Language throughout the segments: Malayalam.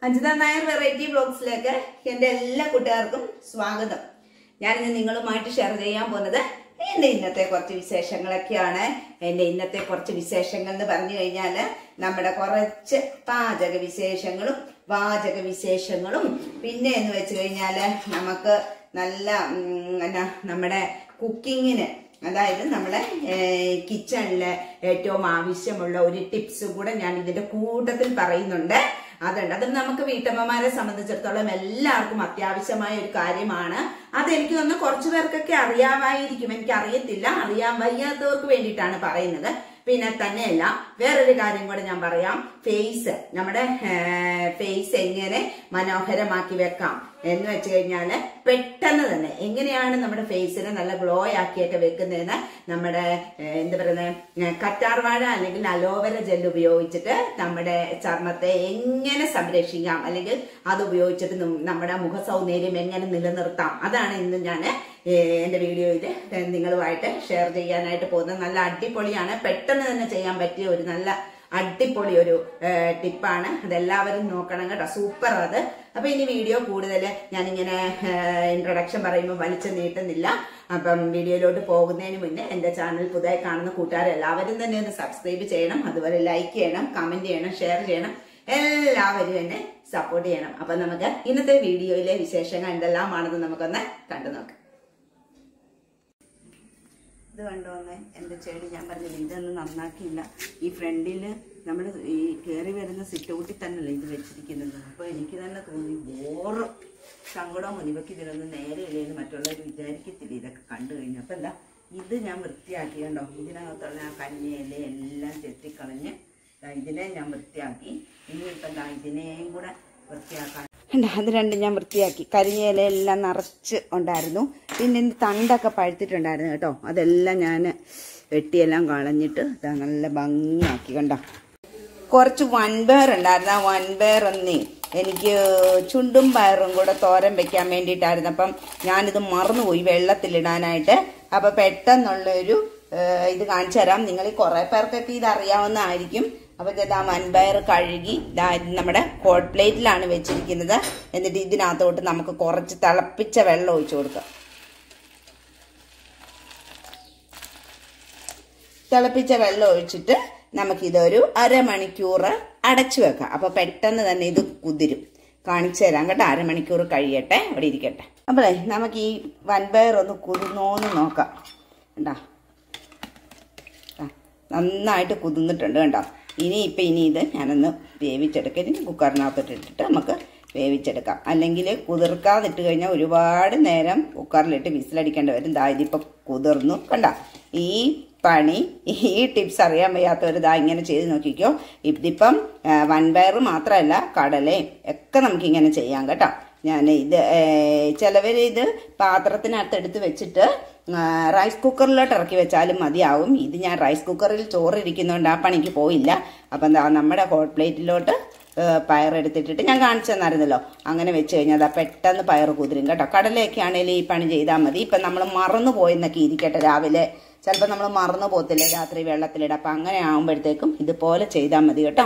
അഞ്ജിത നായർ വെറൈറ്റി ബ്ലോഗ്സിലേക്ക് എൻ്റെ എല്ലാ കൂട്ടുകാർക്കും സ്വാഗതം ഞാനിന്ന് നിങ്ങളുമായിട്ട് ഷെയർ ചെയ്യാൻ പോകുന്നത് എൻ്റെ ഇന്നത്തെ കുറച്ച് വിശേഷങ്ങളൊക്കെയാണ് എൻ്റെ ഇന്നത്തെ കുറച്ച് വിശേഷങ്ങൾ എന്ന് പറഞ്ഞു കഴിഞ്ഞാൽ നമ്മുടെ കുറച്ച് പാചക വിശേഷങ്ങളും വാചക വിശേഷങ്ങളും പിന്നെ എന്ന് വെച്ച് കഴിഞ്ഞാൽ നമുക്ക് നല്ല ഉം, എന്നാ നമ്മുടെ കുക്കിങ്ങിന് അതായത് നമ്മുടെ കിച്ചണിലെ ഏറ്റവും ആവശ്യമുള്ള ഒരു ടിപ്സ് കൂടെ ഞാൻ ഇതിന്റെ കൂട്ടത്തിൽ പറയുന്നുണ്ട് അതുണ്ട് അത് നമുക്ക് വീട്ടമ്മമാരെ സംബന്ധിച്ചിടത്തോളം എല്ലാവർക്കും അത്യാവശ്യമായ ഒരു കാര്യമാണ് അതെനിക്ക് തോന്നുന്നു കുറച്ചു പേർക്കൊക്കെ അറിയാമായിരിക്കും എനിക്ക് അറിയത്തില്ല അറിയാൻ വയ്യാത്തവർക്ക് വേണ്ടിയിട്ടാണ് പറയുന്നത് പിന്നെ തന്നെയല്ല വേറൊരു കാര്യം കൂടെ ഞാൻ പറയാം ഫേസ് നമ്മുടെ ഫേസ് എങ്ങനെ മനോഹരമാക്കി വെക്കാം എന്ന് വെച്ച് കഴിഞ്ഞാല് പെട്ടെന്ന് തന്നെ എങ്ങനെയാണ് നമ്മുടെ ഫേസിനെ നല്ല ഗ്ലോ ആക്കിയൊക്കെ വെക്കുന്നതെന്ന് നമ്മുടെ ഏഹ്, എന്താ പറയുന്നത് കറ്റാർവാഴ അല്ലെങ്കിൽ അലോവേര ജെൽ ഉപയോഗിച്ചിട്ട് നമ്മുടെ ചർമ്മത്തെ എങ്ങനെ സംരക്ഷിക്കാം അല്ലെങ്കിൽ അത് ഉപയോഗിച്ചിട്ട് നം- നമ്മുടെ മുഖ സൗന്ദര്യം എങ്ങനെ നിലനിർത്താം അതാണ് ഇന്ന് ഞാൻ എന്റെ വീഡിയോയിൽ നിങ്ങളുമായിട്ട് ഷെയർ ചെയ്യാനായിട്ട് പോകുന്നത് നല്ല അടിപൊളിയാണ് പെട്ടെന്ന് തന്നെ ചെയ്യാൻ പറ്റിയ ഒരു നല്ല അടിപൊളി ഒരു ടിപ്പാണ് അതെല്ലാവരും നോക്കണം കേട്ടോ സൂപ്പർ അത് അപ്പൊ ഇനി വീഡിയോ കൂടുതൽ ഞാനിങ്ങനെ ഇൻട്രൊഡക്ഷൻ പറയുമ്പോൾ വലിച്ചു നീട്ടുന്നില്ല അപ്പം വീഡിയോയിലോട്ട് പോകുന്നതിന് മുന്നേ എന്റെ ചാനൽ പുതുതായി കാണുന്ന കൂട്ടുകാരെല്ലാവരും തന്നെ ഒന്ന് സബ്സ്ക്രൈബ് ചെയ്യണം അതുപോലെ ലൈക്ക് ചെയ്യണം കമന്റ് ചെയ്യണം ഷെയർ ചെയ്യണം എല്ലാവരും എന്നെ സപ്പോർട്ട് ചെയ്യണം അപ്പൊ നമുക്ക് ഇന്നത്തെ വീഡിയോയിലെ വിശേഷങ്ങൾ എന്തെല്ലാമാണെന്ന് നമുക്കൊന്ന് കണ്ടു നോക്കാം ഇത് കണ്ടോന്ന് എൻ്റെ ചെടി ഞാൻ പറഞ്ഞില്ല ഇതൊന്നും നന്നാക്കിയില്ല ഈ ഫ്രണ്ടിൽ നമ്മൾ ഈ കയറി വരുന്ന സിറ്റൗട്ടിൽ തന്നെയല്ല ഇത് വെച്ചിരിക്കുന്നത് അപ്പോൾ എനിക്ക് തന്നെ തോന്നി ബോറ് സങ്കടവും ഇവക്ക് ഇതിനൊന്നും നേരെ ഇല്ലെന്ന് മറ്റുള്ളവർ വിചാരിക്കത്തില്ല ഇതൊക്കെ കണ്ടു കഴിഞ്ഞു അപ്പം എന്താ ഇത് ഞാൻ വൃത്തിയാക്കി കണ്ടോ ഇതിനകത്തുള്ള ആ കഞ്ഞിയില എല്ലാം ചെത്തിക്കളഞ്ഞ് ദാ ഇതിനെ ഞാൻ വൃത്തിയാക്കി ഇനിയിപ്പം എന്താ ഇതിനെയും കൂടെ വൃത്തിയാക്കാൻ ഉണ്ട് അത് രണ്ടും ഞാൻ വൃത്തിയാക്കി കരിഞ്ഞയിലെല്ലാം നിറച്ച് ഉണ്ടായിരുന്നു പിന്നെ എൻ്റെ തണ്ടൊക്കെ പഴുത്തിട്ടുണ്ടായിരുന്നു കേട്ടോ അതെല്ലാം ഞാൻ വെട്ടിയെല്ലാം കളഞ്ഞിട്ട് ഇതാ നല്ല ഭംഗിയാക്കി കണ്ടോ കുറച്ച് വൻപയർ ഉണ്ടായിരുന്നു ആ വൻപയർ ഒന്നേ എനിക്ക് ചുണ്ടും പയറും കൂടെ തോരൻ വെക്കാൻ വേണ്ടിയിട്ടായിരുന്നു അപ്പം ഞാനിത് മറന്നുപോയി വെള്ളത്തിലിടാനായിട്ട് അപ്പം പെട്ടെന്നുള്ളൊരു ഏഹ്, ഇത് കാണിച്ചു തരാം നിങ്ങൾ കുറേ പേർക്കൊക്കെ ഇത് അറിയാവുന്നതായിരിക്കും അപ്പൊ ഇത് ആ വൻപയർ കഴുകി ദാ ഇത് നമ്മുടെ ഹോട്ട് പ്ലേറ്റിലാണ് വെച്ചിരിക്കുന്നത് എന്നിട്ട് ഇതിനകത്തോട്ട് നമുക്ക് കുറച്ച് തിളപ്പിച്ച വെള്ളം ഒഴിച്ചു കൊടുക്കാം തിളപ്പിച്ച വെള്ളം ഒഴിച്ചിട്ട് നമുക്കിതൊരു അരമണിക്കൂർ അടച്ചു വെക്കാം അപ്പൊ പെട്ടെന്ന് തന്നെ ഇത് കുതിരും കാണിച്ചു തരാം കേട്ടോ അരമണിക്കൂർ കഴിയട്ടെ ഇവിടെ ഇരിക്കട്ടെ അപ്പോഴേ നമുക്ക് ഈ വൻപയർ ഒന്ന് കുതിർന്നോന്ന് നോക്കാം കണ്ടാ ആ, നന്നായിട്ട് കുതിർന്നിട്ടുണ്ട് കണ്ടോ ഇനി ഇപ്പം ഇനി ഇത് ഞാനൊന്ന് വേവിച്ചെടുക്കാം ഇതിന് കുക്കറിനകത്തോട്ട് ഇട്ടിട്ട് നമുക്ക് വേവിച്ചെടുക്കാം അല്ലെങ്കിൽ കുതിർക്കാതിട്ട് കഴിഞ്ഞാൽ ഒരുപാട് നേരം കുക്കറിലിട്ട് വിസിലടിക്കേണ്ടി വരും ദാ ഇതിപ്പോൾ കുതിർന്നു കണ്ട ഈ പണി ഈ ടിപ്സ് അറിയാൻ വയ്യാത്തവർ ദാ ഇങ്ങനെ ചെയ്ത് നോക്കിക്കോ ഇതിപ്പം ആ, വൻപയർ മാത്രമല്ല കടലയും ഒക്കെ നമുക്കിങ്ങനെ ചെയ്യാം കേട്ടോ ഞാൻ ഇത് ചിലവർ ഇത് പാത്രത്തിനകത്ത് എടുത്ത് വെച്ചിട്ട് ആ, റൈസ് കുക്കറിലോട്ട് ഇറക്കി വെച്ചാലും മതിയാവും ഇത് ഞാൻ റൈസ് കുക്കറിൽ ചോറ് ഇരിക്കുന്നതുകൊണ്ട് ആ പണിക്ക് പോയില്ല അപ്പം എന്താ നമ്മുടെ ഹോട്ട് പ്ലേറ്റിലോട്ട് ആ, പയർ എടുത്തിട്ടിട്ട് ഞാൻ കാണിച്ചു തന്നായിരുന്നല്ലോ അങ്ങനെ വെച്ച് കഴിഞ്ഞാൽ അതാ പെട്ടെന്ന് പയർ കുതിരും കേട്ടോ കടലയൊക്കെ ആണെങ്കിലും ഈ പണി ചെയ്താൽ മതി ഇപ്പം നമ്മൾ മറന്നു പോയെന്നൊക്കെ ഇരിക്കട്ടെ രാവിലെ ചിലപ്പോൾ നമ്മൾ മറന്നു പോകത്തില്ലേ രാത്രി വെള്ളത്തിലിടാം അപ്പം അങ്ങനെ ആകുമ്പോഴത്തേക്കും ഇതുപോലെ ചെയ്താൽ മതി കേട്ടോ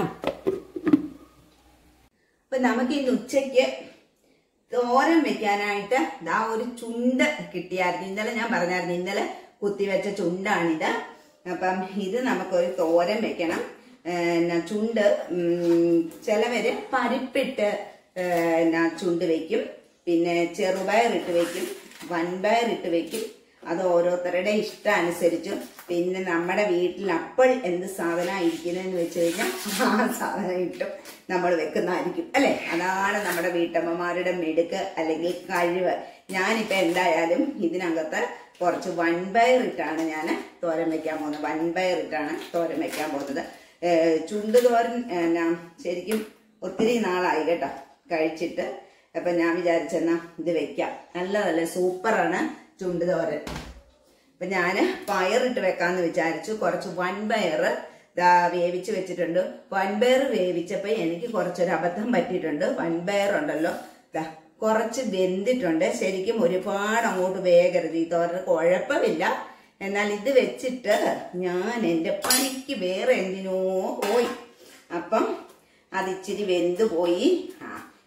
അപ്പൊ നമുക്ക് ഇന്ന് ഉച്ചയ്ക്ക് തോരൻ വെക്കാനായിട്ട് ദാ ഒരു ചുണ്ട് കിട്ടിയായിരുന്നു ഇന്നലെ ഞാൻ പറഞ്ഞായിരുന്നു ഇന്നലെ കുത്തിവെച്ച ചുണ്ടാണിത് അപ്പം ഇത് നമുക്കൊരു തോരൻ വെക്കണം ഏഹ് എന്നാ ചുണ്ട് ഉം, ചിലവര് പരിപ്പിട്ട് ഏഹ് എന്നാ ചുണ്ട് വെക്കും പിന്നെ ചെറുപയർ ഇട്ട് വെക്കും വൻപയർ ഇട്ട് വെക്കും അത് ഓരോരുത്തരുടെ ഇഷ്ടം അനുസരിച്ചും പിന്നെ നമ്മുടെ വീട്ടിൽ അപ്പോൾ എന്ത് സാധനം ഇരിക്കുന്നതെന്ന് വെച്ച് കഴിഞ്ഞാൽ ആ സാധനം ഇട്ടും നമ്മൾ വെക്കുന്നതായിരിക്കും അല്ലെ അതാണ് നമ്മുടെ വീട്ടമ്മമാരുടെ മെടുക്ക് അല്ലെങ്കിൽ കഴിവ് ഞാനിപ്പോ എന്തായാലും ഇതിനകത്ത് കുറച്ച് വൻപയർ ഇട്ടാണ് ഞാൻ തോരൻ വെക്കാൻ പോകുന്നത് വൻപയർ ഇട്ടാണ് തോരൻ വെക്കാൻ പോകുന്നത് ഏഹ് ചുണ്ട് തോരൻ എന്നാ ശരിക്കും ഒത്തിരി നാളായി കേട്ടോ കഴിച്ചിട്ട് അപ്പൊ ഞാൻ വിചാരിച്ചെന്നാ ഇത് വെക്കാം നല്ലതല്ലേ സൂപ്പറാണ് ചുണ്ട് തോരൻ അപ്പൊ ഞാന് പയറിട്ട് വെക്കാന്ന് വിചാരിച്ചു കുറച്ച് വൻപയർ ദാ വേവിച്ച് വെച്ചിട്ടുണ്ട് വൻപയർ വേവിച്ചപ്പോ എനിക്ക് കുറച്ചൊരു അബദ്ധം പറ്റിയിട്ടുണ്ട് വൻപയർ ഉണ്ടല്ലോ ദാ കുറച്ച് വെന്തിട്ടുണ്ട് ശരിക്കും ഒരുപാട് അങ്ങോട്ട് വേഗരുത് ഈ തോരൻ കുഴപ്പമില്ല എന്നാൽ ഇത് വെച്ചിട്ട് ഞാൻ എൻ്റെ പണിക്ക് വേറെ എന്തിനോ പോയി അപ്പം അത് ഇച്ചിരി വെന്ത് പോയി ആ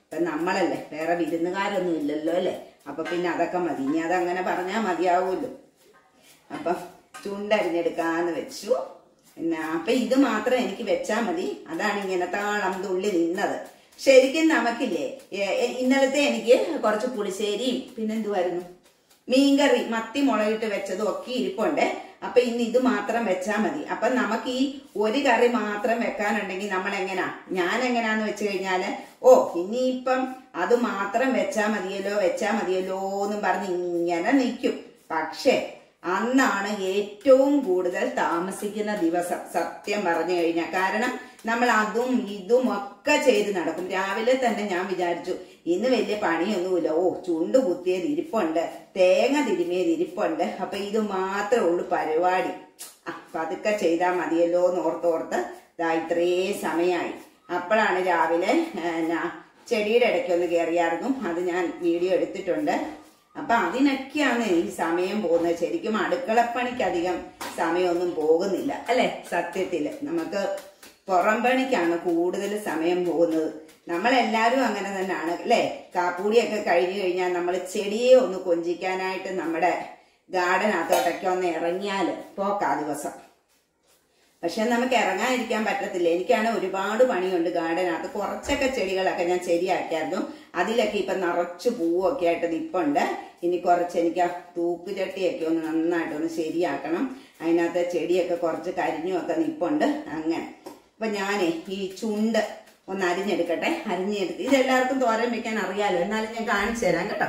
ഇപ്പൊ നമ്മളല്ലേ വേറെ വിരുന്നുകാരൊന്നും ഇല്ലല്ലോ അല്ലേ അപ്പൊ പിന്നെ അതൊക്കെ മതി ഇനി അതങ്ങനെ പറഞ്ഞാൽ മതിയാവുമല്ലോ അപ്പം ചുണ്ടരിഞ്ഞെടുക്കാന്ന് വെച്ചു പിന്നെ അപ്പൊ ഇത് മാത്രം എനിക്ക് വെച്ചാ മതി അതാണ് ഇങ്ങനെ താളം തുള്ളി നിന്നത് ശരിക്കും നമുക്കില്ലേ ഏ- ഏ- ഇന്നലത്തെ എനിക്ക് കുറച്ച് പുളിശ്ശേരിയും പിന്നെന്തുവായിരുന്നു മീൻകറി മത്തി മുളകിട്ട് വെച്ചതും ഒക്കെ ഇരിപ്പുണ്ട് അപ്പൊ ഇന്ന് ഇത് മാത്രം വെച്ചാ മതി അപ്പൊ നമുക്ക് ഈ ഒരു കറി മാത്രം വെക്കാനുണ്ടെങ്കിൽ നമ്മൾ എങ്ങനാ ഞാൻ എങ്ങനാന്ന് വെച്ച് കഴിഞ്ഞാല് ഓ ഇനിയിപ്പം അത് മാത്രം വെച്ചാ മതിയല്ലോ വെച്ചാ മതിയല്ലോ എന്നും പറഞ്ഞ് ഇങ്ങനെ നിൽക്കും പക്ഷേ അന്നാണ് ഏറ്റവും കൂടുതൽ താമസിക്കുന്ന ദിവസം സത്യം പറഞ്ഞു കഴിഞ്ഞാൽ കാരണം നമ്മൾ അതും ഇതും ഒക്കെ ചെയ്ത് നടക്കും രാവിലെ തന്നെ ഞാൻ വിചാരിച്ചു ഇന്ന് വലിയ പണിയൊന്നുമില്ല ഓ ചുണ്ട് കുത്തിയത് ഇരിപ്പുണ്ട് തേങ്ങ തിരുമിയത് ഇരിപ്പുണ്ട് അപ്പൊ ഇത് മാത്രമേ ഉള്ളൂ പരിപാടി ആ പതുക്കെ ചെയ്താൽ മതിയല്ലോ എന്ന് ഓർത്തോർത്ത് ദാ ഇത്രേ സമയമായി അപ്പോഴാണ് രാവിലെ ഏ, ഞാ- ചെടിയുടെ ഇടയ്ക്കൊന്ന് കയറിയായിരുന്നു അത് ഞാൻ വീഡിയോ എടുത്തിട്ടുണ്ട് അപ്പൊ അതിനൊക്കെയാണ് ഈ സമയം പോകുന്നത് ശരിക്കും അടുക്കളപ്പണിക്ക് അധികം സമയമൊന്നും പോകുന്നില്ല അല്ലെ സത്യത്തില് നമുക്ക് പുറം പണിക്കാണ് കൂടുതൽ സമയം പോകുന്നത് നമ്മളെല്ലാരും അങ്ങനെ തന്നെയാണ് അല്ലെ കാപ്പൂടിയൊക്കെ കഴിഞ്ഞു കഴിഞ്ഞാൽ നമ്മൾ ചെടിയെ ഒന്ന് കൊഞ്ചിക്കാനായിട്ട് നമ്മുടെ ഗാർഡനകത്തോട്ടൊക്കെ ഒന്ന് ഇറങ്ങിയാല് പോക്കാ ദിവസം പക്ഷെ നമുക്ക് ഇറങ്ങാതിരിക്കാൻ പറ്റത്തില്ല എനിക്കാണ് ഒരുപാട് പണിയുണ്ട് ഗാർഡനകത്ത് കുറച്ചൊക്കെ ചെടികളൊക്കെ ഞാൻ ശരിയാക്കിയായിരുന്നു അതിലൊക്കെ ഇപ്പൊ നിറച്ച് പൂവൊക്കെ ആയിട്ട് നിപ്പുണ്ട് ഇനി കുറച്ച് എനിക്ക് ആ തൂക്കുചട്ടിയൊക്കെ ഒന്ന് നന്നായിട്ട് ഒന്ന് ശരിയാക്കണം അതിനകത്ത് ചെടിയൊക്കെ കുറച്ച് കരിഞ്ഞുമൊക്കെ നിപ്പുണ്ട് അങ്ങനെ അപ്പൊ ഞാനേ ഈ ചുണ്ട് ഒന്ന് അരിഞ്ഞെടുക്കട്ടെ അരിഞ്ഞെടുത്ത് ഇതെല്ലാവർക്കും തോരൻ വെക്കാൻ അറിയാലോ എന്നാലും ഞാൻ കാണിച്ചു തരാം കേട്ടോ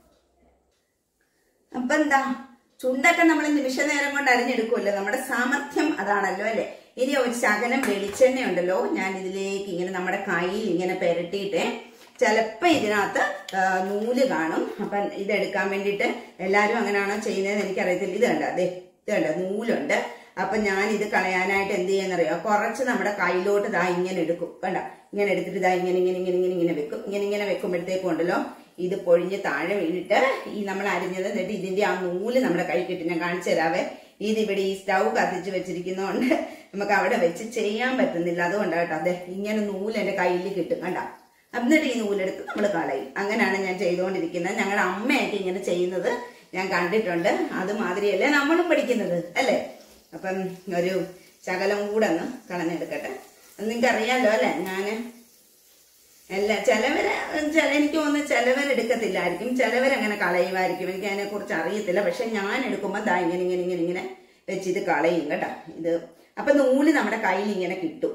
അപ്പൊ എന്താ ചുണ്ടൊക്കെ നമ്മൾ നിമിഷ നേരം കൊണ്ട് അരിഞ്ഞെടുക്കുമല്ലോ നമ്മുടെ സാമർഥ്യം അതാണല്ലോ അല്ലെ ഇനി ഒരു ശകലം വെളിച്ചെണ്ണ ഉണ്ടല്ലോ ഞാൻ ഇതിലേക്ക് ഇങ്ങനെ നമ്മുടെ കയ്യിൽ ഇങ്ങനെ പെരട്ടിയിട്ട് ചിലപ്പോ ഇതിനകത്ത് ആ, നൂല് കാണും അപ്പം ഇതെടുക്കാൻ വേണ്ടിയിട്ട് എല്ലാവരും അങ്ങനെയാണോ ചെയ്യുന്നതെന്ന് എനിക്കറിയത്തില്ല ഇത് കണ്ട അതെ ഇത് കണ്ട നൂലുണ്ട് അപ്പൊ ഞാൻ ഇത് കളയാനായിട്ട് എന്ത് ചെയ്യാന്നറിയോ കുറച്ച് നമ്മുടെ കയ്യിലോട്ട് ഇതാ ഇങ്ങനെ എടുക്കും കണ്ട ഇങ്ങനെ എടുത്തിട്ട് ഇതാ ഇങ്ങനെ ഇങ്ങനെ ഇങ്ങനെ ഇങ്ങനെ ഇങ്ങനെ വെക്കും ഇങ്ങനെ ഇങ്ങനെ വെക്കുമ്പോഴത്തേക്കും ഉണ്ടല്ലോ ഇത് പൊഴിഞ്ഞ് താഴെ വീണിട്ട് ഈ നമ്മൾ അരിഞ്ഞത് എന്നിട്ട് ഇതിന്റെ ആ നൂല് നമ്മുടെ കൈ കിട്ടി ഞാൻ കാണിച്ചു തരാവേ ഇതിവിടെ ഈ സ്റ്റൗ കത്തിച്ച് വെച്ചിരിക്കുന്നതുകൊണ്ട് നമുക്ക് അവിടെ വെച്ച് ചെയ്യാൻ പറ്റുന്നില്ല അതുകൊണ്ടാണ് കേട്ടോ അതെ ഇങ്ങനെ നൂല് എന്റെ കയ്യിൽ കിട്ടും കണ്ട എന്നിട്ട് ഈ നൂലെടുത്ത് നമ്മൾ കളയും അങ്ങനെയാണ് ഞാൻ ചെയ്തുകൊണ്ടിരിക്കുന്നത് ഞങ്ങളുടെ അമ്മയൊക്കെ ഇങ്ങനെ ചെയ്യുന്നത് ഞാൻ കണ്ടിട്ടുണ്ട് അതുമാതിരിയല്ലേ നമ്മളും പഠിക്കുന്നത് അല്ലേ അപ്പം ഒരു ശകലം കൂടെ ഒന്ന് കളഞ്ഞെടുക്കട്ടെ നിങ്ങൾക്ക് അറിയാലോ അല്ലേ ഞാന് അല്ല ചിലവര് ചില എനിക്ക് തോന്നുന്നു ചിലവരെടുക്കത്തില്ലായിരിക്കും ചിലവരങ്ങനെ കളയുമായിരിക്കും എനിക്ക് അതിനെ കുറിച്ച് അറിയത്തില്ല പക്ഷെ ഞാൻ എടുക്കുമ്പോൾ ദാ ഇങ്ങനെ ഇങ്ങനെ ഇങ്ങനെ ഇങ്ങനെ വെച്ചിത് കളയും കേട്ടോ ഇത് അപ്പൊ നൂല് നമ്മുടെ കയ്യിൽ ഇങ്ങനെ കിട്ടും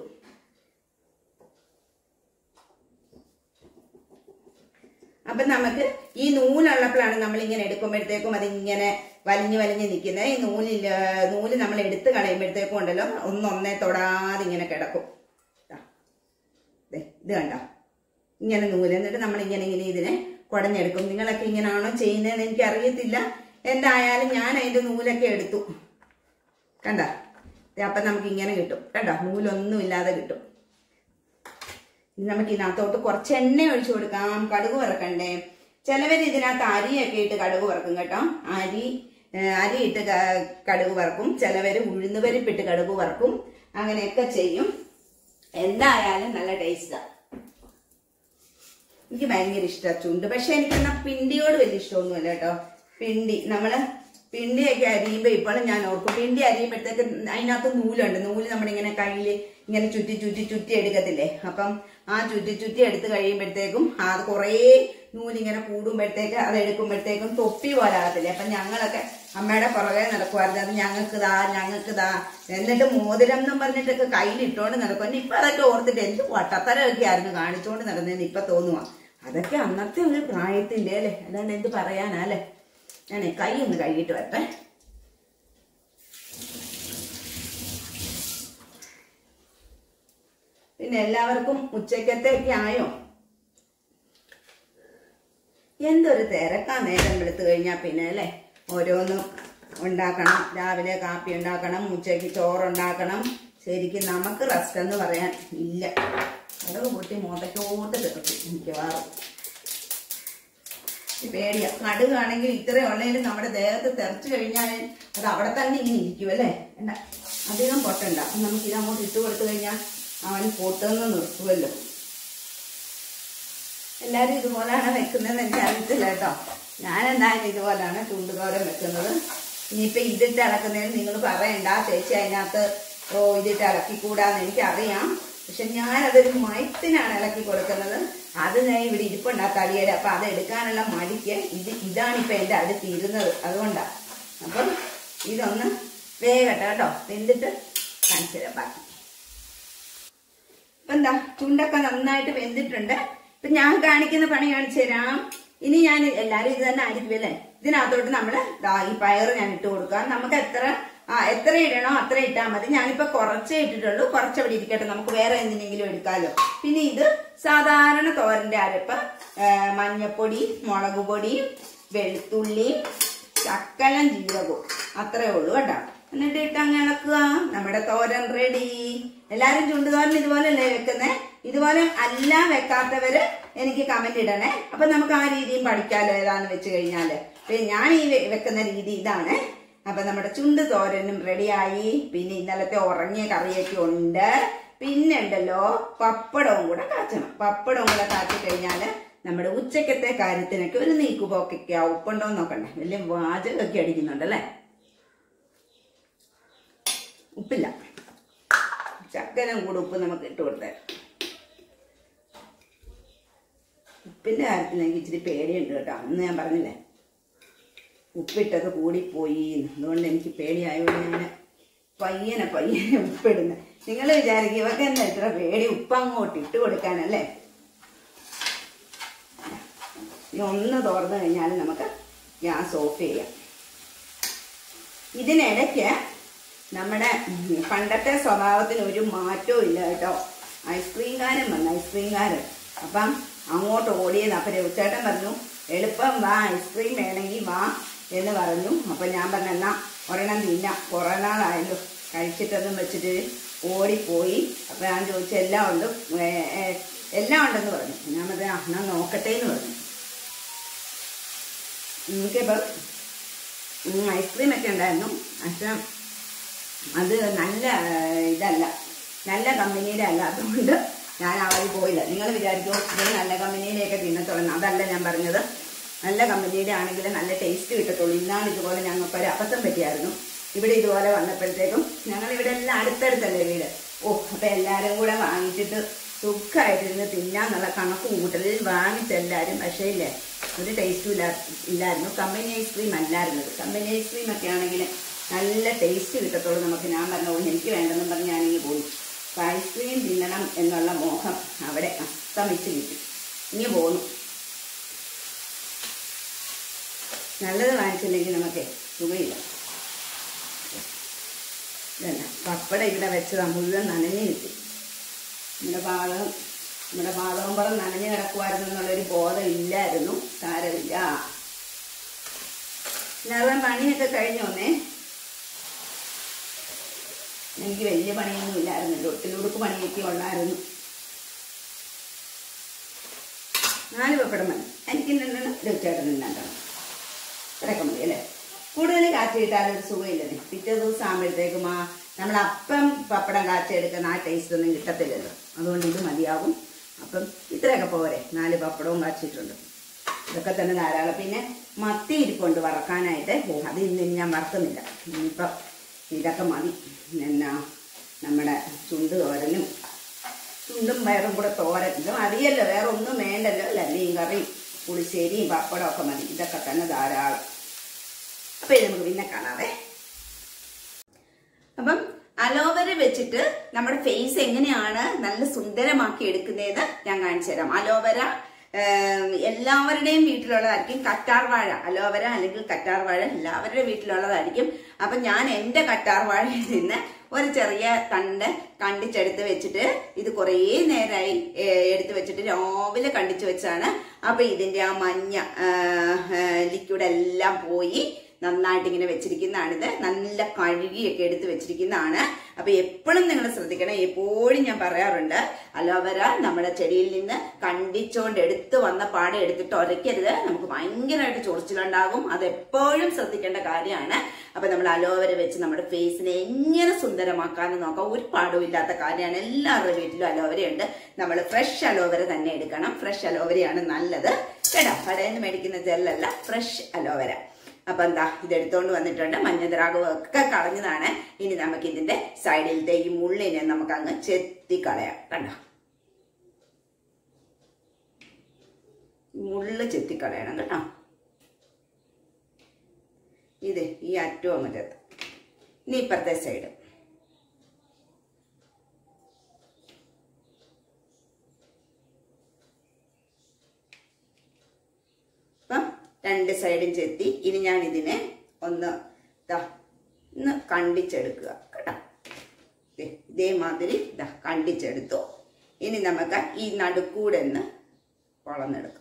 അപ്പൊ നമുക്ക് ഈ നൂലുള്ളപ്പോഴാണ് നമ്മൾ ഇങ്ങനെ എടുക്കുമ്പോഴത്തേക്കും അതിങ്ങനെ വലിഞ്ഞു വലിഞ്ഞ് നിൽക്കുന്നത് ഈ നൂലില്ല നൂല് നമ്മൾ എടുത്ത് കളയുമ്പോഴത്തേക്കും ഉണ്ടല്ലോ ഒന്നൊന്നേ തൊടാതെ ഇങ്ങനെ കിടക്കും ദാ. ദേ, ഇത് കണ്ടോ ഇങ്ങനെ നൂല് എന്നിട്ട് നമ്മൾ ഇങ്ങനെ ഇങ്ങനെ ഇതിനെ കുടഞ്ഞെടുക്കും നിങ്ങളൊക്കെ ഇങ്ങനെയാണോ ചെയ്യുന്നതെന്ന് എനിക്ക് അറിയത്തില്ല എന്തായാലും ഞാൻ അതിന്റെ നൂലൊക്കെ എടുത്തു കണ്ട അപ്പൊ നമുക്ക് ഇങ്ങനെ കിട്ടും കണ്ടോ നൂലൊന്നും ഇല്ലാതെ കിട്ടും ഇനി നമുക്ക് ഇതിനകത്തോട്ട് കുറച്ച് എണ്ണ ഒഴിച്ചു കൊടുക്കാം കടുക് വറക്കണ്ടേ ചിലവർ ഇതിനകത്ത് അരിയൊക്കെ ഇട്ട് കടുക് വറക്കും കേട്ടോ അരി ഏഹ് അരി ഇട്ട് ക- കടുക് വറക്കും ചിലവർ ഉഴുന്ന് പരിപ്പിട്ട് കടുക് വറക്കും അങ്ങനെയൊക്കെ ചെയ്യും എന്തായാലും നല്ല ടേസ്റ്റാ എനിക്ക് ഭയങ്കര ഇഷ്ടമാണ് ചുണ്ട് പക്ഷെ എനിക്ക് എന്നാ പിണ്ടിയോട് വലിയ ഇഷ്ടമൊന്നുമല്ല കേട്ടോ പിണ്ടി നമ്മള് പിണ്ടിയൊക്കെ അരിയുമ്പോ ഇപ്പോഴും ഞാൻ ഓർക്കും പിണ്ടി അരിയുമ്പോഴത്തേക്ക് അതിനകത്ത് നൂലുണ്ട് നൂല് നമ്മുടെ ഇങ്ങനെ കയ്യിൽ ഇങ്ങനെ ചുറ്റി ചുറ്റി ചുറ്റി എടുക്കത്തില്ലേ അപ്പം ആ ചുറ്റി ചുറ്റി എടുത്ത് കഴിയുമ്പോഴത്തേക്കും അത് കുറേ നൂലിങ്ങനെ കൂടുമ്പോഴത്തേക്ക് അത് എടുക്കുമ്പോഴത്തേക്കും തൊപ്പി പോലെ ആകത്തില്ലേ അപ്പം ഞങ്ങളൊക്കെ അമ്മയുടെ പുറകെ നടക്കുമായിരുന്നു അത് ഞങ്ങൾക്ക് ദാ ഞങ്ങൾക്ക് ദാ എന്നിട്ട് മോതിരം എന്നും പറഞ്ഞിട്ടൊക്കെ കയ്യിൽ ഇട്ടുകൊണ്ട് നടക്കും ഇപ്പൊ അതൊക്കെ ഓർത്തിട്ട് എന്ത് വട്ടത്തരമൊക്കെ ആയിരുന്നു കാണിച്ചുകൊണ്ട് നടന്നതെന്ന് ഇപ്പൊ തോന്നുവാ അതൊക്കെ അന്നത്തെ ഒരു പ്രായത്തിന്റെ അല്ലേ അല്ലാണ്ട് എന്ത് പറയാനാ അല്ലേ ഞാനേ കൈ ഒന്ന് കഴുകിയിട്ട് വരട്ടെ പിന്നെ എല്ലാവർക്കും ഉച്ചക്കത്തേക്ക് ആയോ എന്തൊരു തിരക്കാ നേരം വെളുത്തു കഴിഞ്ഞാൽ പിന്നെ അല്ലേ ഓരോന്നും ഉണ്ടാക്കണം രാവിലെ കാപ്പി ഉണ്ടാക്കണം ഉച്ചയ്ക്ക് ചോറുണ്ടാക്കണം ശരിക്കും നമുക്ക് റെസ്റ്റ് എന്ന് പറയാൻ ഇല്ല കടവ് പൊട്ടി മുതക്കോട്ട് തീർക്കും മിക്കവാറും ഈ പേടിയാ കടുകാണെങ്കിൽ ഇത്ര ഉള്ളതിൽ നമ്മുടെ ദേഹത്ത് തെറിച്ചു കഴിഞ്ഞാൽ അത് അവിടെ തന്നെ ഇങ്ങനെ ഇരിക്കും അല്ലേ വേണ്ട അധികം പൊട്ടണ്ട അപ്പൊ നമുക്ക് ഇത് അങ്ങോട്ട് ഇട്ട് കൊടുത്തു കഴിഞ്ഞാൽ അവൻ പൊട്ടുന്ന നിർത്തുമല്ലോ എല്ലാവരും ഇതുപോലെയാണ് വെക്കുന്നതെന്ന് എനിക്ക് അറിയത്തില്ല കേട്ടോ ഞാൻ എന്തായാലും ഇതുപോലെയാണ് ചുണ്ടുതോരൻ വെക്കുന്നത് ഇനിയിപ്പോൾ ഇതിട്ട് ഇളക്കുന്നതിന് നിങ്ങൾ പറയണ്ട ചേച്ചി അതിനകത്ത് ഓ ഇതിട്ട് ഇളക്കിക്കൂടാന്ന് എനിക്കറിയാം പക്ഷെ ഞാനതൊരു മയത്തിനാണ് ഇളക്കി കൊടുക്കുന്നത് അത് ഞാൻ ഇവിടെ ഇരിപ്പുണ്ടാ തടിയുടെ അപ്പം അത് എടുക്കാനുള്ള മടിക്ക് ഇത് ഇതാണിപ്പോൾ എൻ്റെ അടുത്ത് ഇരുന്നത് അതുകൊണ്ടാണ് അപ്പം ഇതൊന്ന് വേഗട്ടെ കേട്ടോ വെന്തിട്ട് കാണിച്ചു തരാം ബാക്കി ഇപ്പൊ എന്താ ചുണ്ടൊക്കെ നന്നായിട്ട് വെന്തിട്ടുണ്ട് ഇപ്പൊ ഞാൻ കാണിക്കുന്ന പണി കാണിച്ചു തരാം ഇനി ഞാൻ എല്ലാരും ഇത് തന്നെ ആയിരിക്കും അല്ലേ ഇതിനകത്തോട്ട് നമ്മള് ദാ ഈ പയറ് ഞാൻ ഇട്ട് കൊടുക്കാം നമുക്ക് എത്ര ആ എത്ര ഇടണോ അത്ര ഇട്ടാൽ മതി ഞാനിപ്പോ കുറച്ചേ ഇട്ടിട്ടുള്ളൂ കുറച്ചവിടെ ഇരിക്കട്ടെ നമുക്ക് വേറെ എന്തിനെങ്കിലും എടുക്കാമല്ലോ പിന്നെ ഇത് സാധാരണ തോരന്റെ അരപ്പ് ആ, മഞ്ഞപ്പൊടി മുളക് പൊടി വെളുത്തുള്ളി ചക്കലം ജീരകവും അത്രേ ഉള്ളൂ കേട്ടോ എന്നിട്ട് ഇട്ട് അങ്ങ് ഇളക്കുക നമ്മുടെ തോരൻ റെഡി എല്ലാരും ചുണ്ടുതോരൻ ഇതുപോലല്ലേ വെക്കുന്നേ ഇതുപോലെ അല്ല വെക്കാത്തവര് എനിക്ക് കമന്റ് ഇടണേ അപ്പൊ നമുക്ക് ആ രീതിയും പഠിക്കാലോ ഏതാന്ന് വെച്ച് കഴിഞ്ഞാല് പിന്നെ ഞാൻ ഈ വെ- വെക്കുന്ന രീതി ഇതാണ് അപ്പൊ നമ്മുടെ ചുണ്ട് തോരനും റെഡിയായി പിന്നെ ഇന്നലത്തെ ഉറങ്ങിയ കറിയൊക്കെ ഉണ്ട് പിന്നെ ഉണ്ടല്ലോ പപ്പടവും കൂടെ കാച്ചണം പപ്പടവും കൂടെ കാച്ചി കഴിഞ്ഞാല് നമ്മുടെ ഉച്ചക്കത്തെ കാര്യത്തിനൊക്കെ ഒരു നീക്കുപോക്കൊക്കെ ആ ഉപ്പുണ്ടോ എന്ന് നോക്കണ്ടേ വലിയ വാചകമൊക്കെ അടിക്കുന്നുണ്ടല്ലേ ഉപ്പില്ല ചക്കരം കൂടെ ഉപ്പ് നമുക്ക് ഇട്ട് കൊടുത്തേ ഉപ്പിന്റെ കാര്യത്തിൽ എനിക്ക് ഇച്ചിരി പേടിയുണ്ട് കേട്ടോ അന്ന് ഞാൻ പറഞ്ഞില്ലേ ഉപ്പിട്ടത് കൂടിപ്പോയി എന്ന്. അതുകൊണ്ട് എനിക്ക് പേടിയായതുകൊണ്ട് ഞാൻ പയ്യനെ പയ്യനെ ഉപ്പിടുന്നത് നിങ്ങൾ വിചാരിക്കും ഇവർക്ക് എന്താ ഇത്ര പേടി ഉപ്പങ്ങോട്ട് ഇട്ട് കൊടുക്കാനല്ലേ ഇനി ഒന്ന് തുറന്നു കഴിഞ്ഞാൽ നമുക്ക് ഗ്യാസ് ഓഫ് ചെയ്യാം ഇതിനിടയ്ക്ക് നമ്മുടെ ഉം, പണ്ടത്തെ സ്വഭാവത്തിന് ഒരു മാറ്റവും ഇല്ല കേട്ടോ ഐസ്ക്രീംകാരൻ വന്നു ഐസ്ക്രീംകാരൻ അപ്പം അങ്ങോട്ട് ഓടിയത് അപ്പം രവിച്ചേട്ടൻ പറഞ്ഞു എളുപ്പം വാ ഐസ്ക്രീം വേണമെങ്കിൽ വാ എന്ന് പറഞ്ഞു അപ്പം ഞാൻ പറഞ്ഞു എന്നാ ഒരെണ്ണം തിന്നാം കുറേ നാളായല്ലോ കഴിച്ചിട്ടൊന്നും വെച്ചിട്ട് ഓടിപ്പോയി അപ്പം ഞാൻ ചോദിച്ചു എല്ലാം ഉണ്ട് ഏ, ഏ, എല്ലാം ഉണ്ടെന്ന് പറഞ്ഞു ഞാൻ പറഞ്ഞു "ആ, എന്നാ നോക്കട്ടെ എന്ന് പറഞ്ഞു നമുക്കിപ്പം ഐസ്ക്രീം ഒക്കെ ഉണ്ടായിരുന്നു പക്ഷെ അത് നല്ല ഏഹ്, ഇതല്ല നല്ല കമ്പനിയുടെ അല്ല അതുകൊണ്ട് ഞാൻ ആ വഴി പോയില്ല നിങ്ങൾ വിചാരിക്കും ഇത് നല്ല കമ്പനിയുടെയൊക്കെ തിന്നത്തുള്ളൂ അതല്ല ഞാൻ പറഞ്ഞത് നല്ല കമ്പനിയുടെ ആണെങ്കിൽ നല്ല ടേസ്റ്റ് കിട്ടത്തുള്ളൂ ഇന്നാണ് ഇതുപോലെ ഞങ്ങൾക്ക് ഒരു അബദ്ധം പറ്റിയായിരുന്നു ഇവിടെ ഇതുപോലെ വന്നപ്പോഴത്തേക്കും ഞങ്ങൾ ഇവിടെ എല്ലാം അടുത്തടുത്തല്ലേ വീട് ഓ അപ്പം എല്ലാവരും കൂടെ വാങ്ങിച്ചിട്ട് സുഖമായിട്ടിരുന്ന് തിന്നാന്നുള്ള കണക്ക് കൂട്ടലിൽ വാങ്ങിച്ചെല്ലാവരും പക്ഷേ ഇല്ലേ ഒരു ടേസ്റ്റും ഇല്ല ഇല്ലായിരുന്നു കമ്പനി ഐസ്ക്രീം അല്ലായിരുന്നത് കമ്പനി ഐസ്ക്രീം ഒക്കെ ആണെങ്കിൽ നല്ല ടേസ്റ്റ് കിട്ടത്തുള്ളൂ നമുക്ക് ഞാൻ പറഞ്ഞ പോലെ എനിക്ക് വേണ്ടെന്നും പറഞ്ഞ് ഞാനിങ്ങ് പോയി അപ്പം ഐസ്ക്രീം തിന്നണം എന്നുള്ള മോഹം അവിടെ അസ്തമിച്ച് കിട്ടി ഇനി പോന്നു നല്ലത് വാങ്ങിച്ചില്ലെങ്കിൽ നമുക്ക് സുഖമില്ല ഇതല്ല പപ്പടം ഇവിടെ വെച്ചതാ മുഴുവൻ നനഞ്ഞു കിട്ടി നമ്മുടെ പാതകം നമ്മുടെ പാതകം പുറം നനഞ്ഞു കിടക്കുമായിരുന്നു എന്നുള്ളൊരു ബോധം ഇല്ലായിരുന്നു സാരമില്ല എല്ലാവരും പണിയൊക്കെ കഴിഞ്ഞു വന്നേ എനിക്ക് വലിയ പണിയൊന്നും ഇല്ലായിരുന്നു ഒട്ടിലുടുക്ക് പണിയൊക്കെ ഉള്ളായിരുന്നു നാല് പപ്പടം മതി എനിക്ക് രണ്ടെണ്ണം ചേട്ടൻ രണ്ടെണ്ണം ഇത്രയൊക്കെ മതി അല്ലേ കൂടുതൽ കാച്ചിട്ടാൽ ഒരു സുഖമില്ലേ പിറ്റേ ദിവസം ആകുമ്പോഴത്തേക്കും ആ നമ്മൾ അപ്പം പപ്പടം കാച്ചെടുക്കുന്ന ആ ടേസ്റ്റ് ഒന്നും കിട്ടത്തില്ലല്ലോ അതുകൊണ്ട് ഇത് മതിയാവും അപ്പം ഇത്രയൊക്കെ പോരെ നാല് പപ്പടവും കാച്ചിട്ടുണ്ട് ഇതൊക്കെ തന്നെ ധാരാളം പിന്നെ മത്തി ഇരിപ്പുണ്ട് വറക്കാനായിട്ട് ഓ അത് ഇന്ന് ഞാൻ വറക്കുന്നില്ല ഇനിയിപ്പം ഇതൊക്കെ മതി എന്നാ നമ്മുടെ ചുണ്ട് തോരനും ചുണ്ടും പയറും കൂടെ തോരൻ ഇത് മതിയല്ലോ വേറെ ഒന്നും വേണ്ടല്ലോ അല്ല മീൻ കറിയും പുളിശ്ശേരിയും പപ്പടം ഒക്കെ മതി ഇതൊക്കെ തന്നെ ധാരാളം അപ്പൊ ഇത് നമുക്ക് പിന്നെ കാണാവേ അപ്പം അലോവര വെച്ചിട്ട് നമ്മുടെ ഫേസ് എങ്ങനെയാണ് നല്ല സുന്ദരമാക്കി എടുക്കുന്നതെന്ന് ഞാൻ കാണിച്ചു തരാം അലോവര ഏം, എല്ലാവരുടെയും വീട്ടിലുള്ളതായിരിക്കും കറ്റാർ വാഴ അലോവര അല്ലെങ്കിൽ കറ്റാർ വാഴ എല്ലാവരുടെയും വീട്ടിലുള്ളതായിരിക്കും അപ്പൊ ഞാൻ എന്റെ കറ്റാർ വാഴയിൽ നിന്ന് ഒരു ചെറിയ തണ്ട് കണ്ടിച്ചെടുത്ത് വെച്ചിട്ട് ഇത് കുറേ നേരമായി എടുത്ത് വെച്ചിട്ട് രാവിലെ കണ്ടിച്ചു വെച്ചാണ് അപ്പൊ ഇതിന്റെ ആ മഞ്ഞ ലിക്വിഡ് എല്ലാം പോയി നന്നായിട്ട് ഇങ്ങനെ വെച്ചിരിക്കുന്നതാണിത് നല്ല കഴുകിയൊക്കെ എടുത്ത് വെച്ചിരിക്കുന്നതാണ് അപ്പൊ എപ്പോഴും നിങ്ങൾ ശ്രദ്ധിക്കണം എപ്പോഴും ഞാൻ പറയാറുണ്ട് അലോവേര നമ്മുടെ ചെടിയിൽ നിന്ന് കണ്ടിച്ചോണ്ട് എടുത്ത് വന്ന പാടെ എടുത്തിട്ട് ഉരയ്ക്കരുത് നമുക്ക് ഭയങ്കരമായിട്ട് ചൊറിച്ചിലുണ്ടാകും അത് എപ്പോഴും ശ്രദ്ധിക്കേണ്ട കാര്യമാണ് അപ്പൊ നമ്മൾ അലോവേര വെച്ച് നമ്മുടെ ഫേസിനെ എങ്ങനെ സുന്ദരമാക്കാന്ന് നോക്കാം ഒരു പാടും ഇല്ലാത്ത കാര്യമാണ് എല്ലാവരുടെ വീട്ടിലും അലോവേര ഉണ്ട് നമ്മൾ ഫ്രഷ് അലോവേര തന്നെ എടുക്കണം ഫ്രഷ് അലോവേരയാണ് നല്ലത് കേട്ടോ കടയിൽ നിന്ന് മേടിക്കുന്ന ജെല്ലല്ല ഫ്രഷ് അലോവേര അപ്പൊ എന്താ ഇതെടുത്തോണ്ട് വന്നിട്ടുണ്ട് മഞ്ഞദ്രാഗവും ഒക്കെ കളഞ്ഞതാണ് ഇനി നമുക്ക് ഇതിന്റെ സൈഡിലത്തെ ഈ മുള്ളിനെ നമുക്ക് അങ്ങ് ചെത്തി കളയാം കണ്ടോ മുള്ള് ചെത്തി കളയണം കേട്ടോ ഇത് ഈ അറ്റവും അങ്ങ് ചെത്ത് ഇനി ഇപ്പുറത്തെ സൈഡ് അപ്പം രണ്ട് സൈഡും ചെത്തി ഇനി ഞാൻ ഇതിനെ ഒന്ന് ദാ ഒന്ന് കണ്ടിച്ചെടുക്കുക കേട്ടോ ദേ, ഇതേമാതിരി ഇതാ കണ്ടിച്ചെടുത്തു ഇനി നമുക്ക് ഈ നടുക്കൂടെ ഒന്ന് വളർന്നെടുക്കാം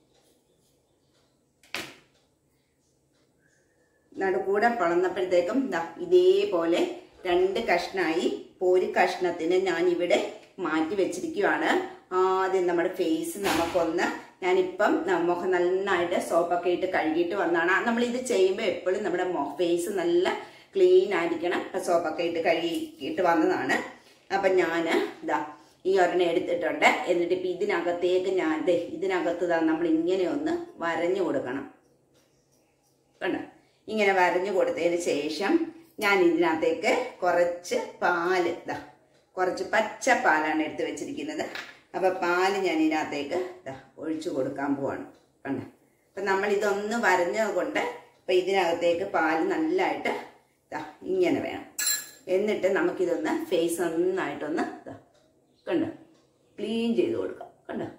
നടുക്കൂടെ പൊളന്നപ്പോഴത്തേക്കും ദാ ഇതേപോലെ രണ്ട് കഷ്ണായി ഇപ്പൊ ഒരു കഷ്ണത്തിന് ഞാൻ ഇവിടെ മാറ്റി വെച്ചിരിക്കുവാണ് ആദ്യം നമ്മുടെ ഫേസ് നമുക്കൊന്ന് ഞാനിപ്പം ന- മുഖം നന്നായിട്ട് സോപ്പൊക്കെ ഇട്ട് കഴുകിയിട്ട് വന്നതാണ് നമ്മൾ ഇത് ചെയ്യുമ്പോൾ എപ്പോഴും നമ്മുടെ ഫേസ് നല്ല ക്ലീൻ ആയിരിക്കണം ഇപ്പൊ സോപ്പൊക്കെ ഇട്ട് കഴുകിയിട്ട് വന്നതാണ് അപ്പൊ ഞാൻ ഇതാ ഈ ഒരെണ്ണം എടുത്തിട്ടുണ്ട് എന്നിട്ട് ഇപ്പൊ ഇതിനകത്തേക്ക് ഞാൻ ദേ ഇതിനകത്ത് ദാ നമ്മൾ ഇങ്ങനെ ഒന്ന് വരഞ്ഞു കൊടുക്കണം കണ്ടോ ഇങ്ങനെ വരഞ്ഞു കൊടുത്തതിന് ശേഷം ഞാൻ ഇതിനകത്തേക്ക് കുറച്ച് പാല് ഇതാ കുറച്ച് പച്ച പാലാണ് എടുത്ത് വെച്ചിരിക്കുന്നത് അപ്പൊ പാല് ഞാൻ ഇതിനകത്തേക്ക് ഇതാ ഒഴിച്ചു കൊടുക്കാൻ പോവാണ് കണ്ടോ അപ്പൊ നമ്മൾ ഇതൊന്ന് വരഞ്ഞത് കൊണ്ട് അപ്പൊ ഇതിനകത്തേക്ക് പാല് നല്ലതായിട്ട് ഇതാ ഇങ്ങനെ വേണം എന്നിട്ട് നമുക്കിതൊന്ന് ഫേസ് നന്നായിട്ടൊന്ന് ഇതാ കണ്ടോ ക്ലീൻ ചെയ്ത് കൊടുക്കാം കണ്ടോ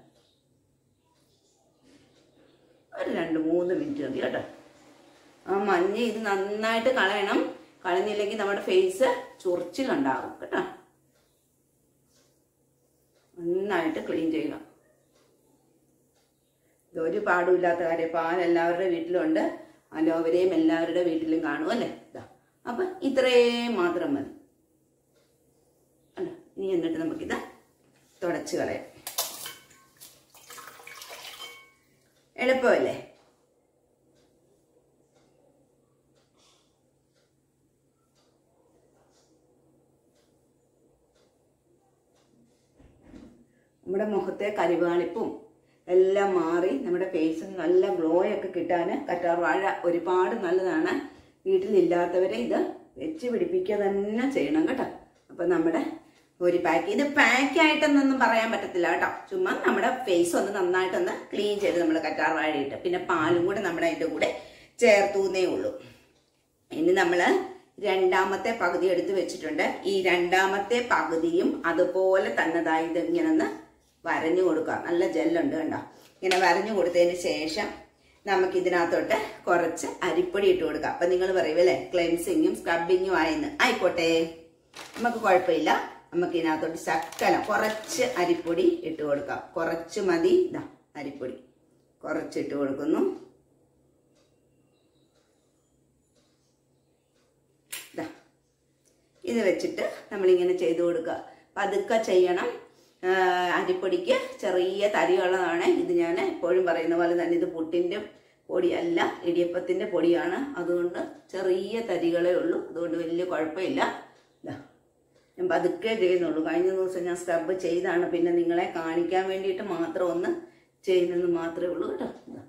ഒരു രണ്ട് മൂന്ന് മിനിറ്റ് മതി കേട്ടോ ആ മഞ്ഞ ഇത് നന്നായിട്ട് കളയണം കളഞ്ഞില്ലെങ്കിൽ നമ്മുടെ ഫേസ് ചൊറിച്ചിലുണ്ടാകും കേട്ടോ നന്നായിട്ട് ക്ലീൻ ചെയ്യുക ഇതൊരു പാടുമില്ലാത്ത കാര്യം പാൽ എല്ലാവരുടെ വീട്ടിലുണ്ട് അലോവരയും എല്ലാവരുടെ വീട്ടിലും കാണും അല്ലേ ഇതാ അപ്പൊ ഇത്രയും മാത്രം മതി അല്ല ഇനി എന്നിട്ട് നമുക്കിത് തുടച്ച് കളയാം എളുപ്പമല്ലേ നമ്മുടെ മുഖത്തെ കരിവാളിപ്പും എല്ലാം മാറി നമ്മുടെ ഫേസിന് നല്ല ഗ്ലോ ഒക്കെ കിട്ടാൻ കറ്റാർ വാഴ ഒരുപാട് നല്ലതാണ് വീട്ടിലില്ലാത്തവരെ ഇത് വെച്ച് പിടിപ്പിക്കുക തന്നെ ചെയ്യണം കേട്ടോ അപ്പൊ നമ്മുടെ ഒരു പാക്ക് ഇത് പാക്ക് ആയിട്ടെന്നൊന്നും പറയാൻ പറ്റത്തില്ല കേട്ടോ ചുമ്മാ നമ്മുടെ ഫേസ് ഒന്ന് നന്നായിട്ടൊന്ന് ക്ലീൻ ചെയ്ത് നമ്മൾ കറ്റാർ വാഴ ഇട്ട് പിന്നെ പാലും കൂടെ നമ്മുടെ അതിൻ്റെ കൂടെ ചേർത്തൂന്നേ ഉള്ളൂ ഇനി നമ്മൾ രണ്ടാമത്തെ പകുതി എടുത്ത് വെച്ചിട്ടുണ്ട് ഈ രണ്ടാമത്തെ പകുതിയും അതുപോലെ തന്നതായി ഇത് ഇങ്ങനെ ഒന്ന് വരഞ്ഞു കൊടുക്കുക നല്ല ജെല്ലുണ്ട് കണ്ടോ ഇങ്ങനെ വരഞ്ഞു കൊടുത്തതിന് ശേഷം നമുക്ക് ഇതിനകത്തോട്ട് കുറച്ച് അരിപ്പൊടി ഇട്ട് കൊടുക്കാം അപ്പൊ നിങ്ങൾ പറയുമല്ലേ ക്ലെൻസിങ്ങും സ്ക്രബിങ്ങും ആയെന്ന് ആയിക്കോട്ടെ നമുക്ക് കുഴപ്പമില്ല നമുക്ക് ഇതിനകത്തോട്ട് ശക്കലം കുറച്ച് അരിപ്പൊടി ഇട്ട് കൊടുക്കാം കുറച്ച് മതി ഇതാ അരിപ്പൊടി കുറച്ച് ഇട്ട് കൊടുക്കുന്നു ദാ. ഇത് വെച്ചിട്ട് നമ്മളിങ്ങനെ ചെയ്തു കൊടുക്കുക പതുക്കെ ചെയ്യണം ആ, അരിപ്പൊടിക്ക് ചെറിയ തരിയുള്ളതാണ് ഇത് ഞാൻ എപ്പോഴും പറയുന്ന പോലെ തന്നെ ഇത് പുട്ടിൻ്റെ പൊടിയല്ല ഇടിയപ്പത്തിൻ്റെ പൊടിയാണ് അതുകൊണ്ട് ചെറിയ തരികളേ ഉള്ളൂ അതുകൊണ്ട് വലിയ കുഴപ്പമില്ല ദാ. ഞാൻ പതുക്കെ ചെയ്യുന്നുള്ളൂ കഴിഞ്ഞ ദിവസം ഞാൻ സ്ക്രബ് ചെയ്താണ് പിന്നെ നിങ്ങളെ കാണിക്കാൻ വേണ്ടിയിട്ട് മാത്രം ഒന്ന് ചെയ്യുന്നെന്ന് മാത്രമേ ഉള്ളൂ കേട്ടോ ദാ.